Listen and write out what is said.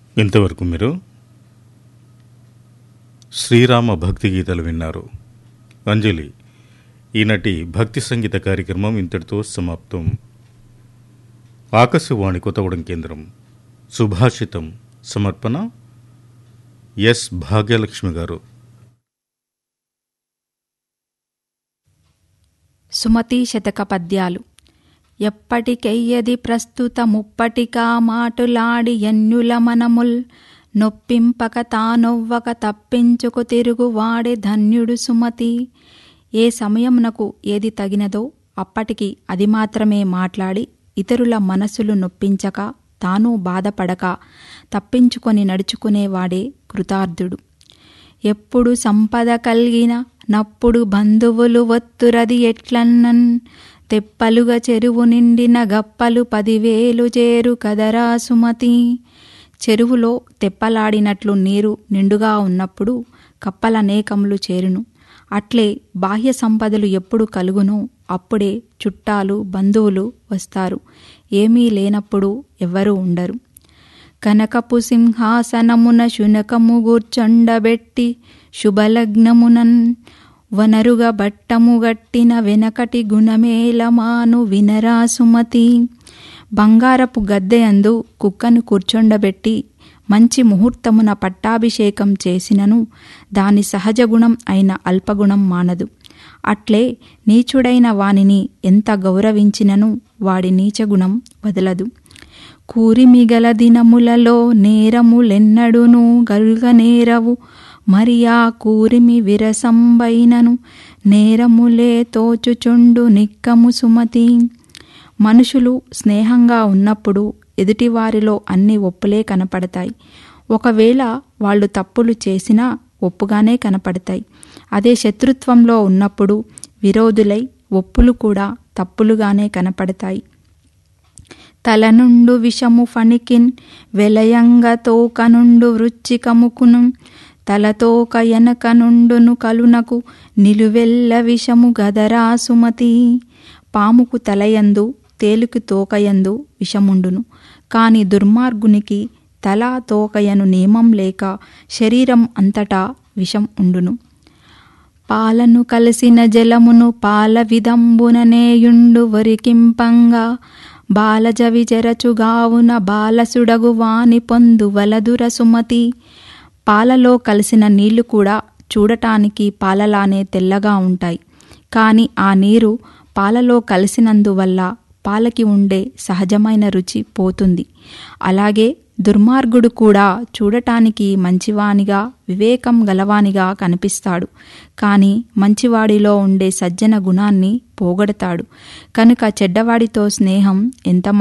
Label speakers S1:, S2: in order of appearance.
S1: ఇంతవరకు మీరు శ్రీరామ భక్తి గీతలు విన్నారు అంజలి ఈనాటి భక్తి సంగీత కార్యక్రమం ఇంతటితో సమాప్తం ఆకాశవాణి కొత్తగూడెం కేంద్రం సుభాషితం సమర్పణ ఎస్ భాగ్యలక్ష్మి గారు
S2: సుమతి శతక పద్యాలు ఎప్పటికెయ్యది ప్రస్తుత ముప్పటికా మాటులాడి ఎన్యుల మనముల్ నొప్పింపక తానొవ్వక తప్పించుకు తిరుగు వాడే ధన్యుడు సుమతి ఏ సమయమునకు ఏది తగినదో అప్పటికి అది మాత్రమే మాట్లాడి ఇతరుల మనసులు నొప్పించక తాను బాధపడక తప్పించుకొని నడుచుకునేవాడే కృతార్థుడు ఎప్పుడు సంపద కలిగిన నప్పుడు బంధువులు ఒత్తురది ఎట్లన్నన్ తెప్పలుగా చెరువు నిండిన గప్పలు పదివేలు చేరు కదరా సుమతి చెరువులో తెప్పలాడినట్లు నీరు నిండుగా ఉన్నప్పుడు కప్పలనేకములు చేరును అట్లే బాహ్య సంపదలు ఎప్పుడు కలుగునో అప్పుడే చుట్టాలు బంధువులు వస్తారు ఏమీ లేనప్పుడు ఎవ్వరూ ఉండరు కనకపు సింహాసనమున శునకము గూర్చొండబెట్టి శుభలగ్నమునన్ వనరుగా బట్టము గట్టిన వెనకటి గుణమేలమాను వినరా సుమతి బంగారపు గద్దెయందు కుక్కను కూర్చొండబెట్టి మంచి ముహూర్తమున పట్టాభిషేకం చేసినను దాని సహజ గుణం అయిన అల్పగుణం మానదు అట్లే నీచుడైన వానిని ఎంత గౌరవించినను వాడి నీచగుణం వదలదు కూరిమిగల దినములలో నేరములెన్నడును గరుగనేరవు మరి ఆ కూరిమి విరసంబైనను నేరములే తోచుచుండు నిక్కము సుమతి మనుషులు స్నేహంగా ఉన్నప్పుడు ఎదుటివారిలో అన్ని ఒప్పులే కనపడతాయి ఒకవేళ వాళ్ళు తప్పులు చేసినా ఒప్పుగానే కనపడతాయి అదే శత్రుత్వంలో ఉన్నప్పుడు విరోధులై ఒప్పులు కూడా తప్పులుగానే కనపడతాయి తలనుండు విషము ఫణికిన్ వెలయంగ తోకనుండు వృచ్చికముకును తలతోక ఎనక నుండును కలునకు నిలువెల్ల విషము గదరా సుమతి పాముకు తలయందు తేలుకు తోకయందు విషముండును కాని దుర్మార్గునికి తల తోకయను నియమం లేక శరీరం అంతటా విషం ఉండును పాలను కలిసిన జలమును పాల విదంబుననేయుండు వరికింపంగా బాలజవి చెరచుగావున బాలసుడగు వాని పొందు వలదుర సుమతి పాలలో కలిసిన నీళ్లు కూడా చూడటానికి పాలలానే తెల్లగా ఉంటాయి కానీ ఆ నీరు పాలలో కలిసినందువల్ల పాలకి ఉండే సహజమైన రుచి పోతుంది అలాగే దుర్మార్గుడు కూడా చూడటానికి మంచివానిగా వివేకం గలవానిగా కనిపిస్తాడు కానీ మంచివాడిలో ఉండే సజ్జన గుణాన్ని పోగొడతాడు కనుక చెడ్డవాడితో స్నేహం ఎంత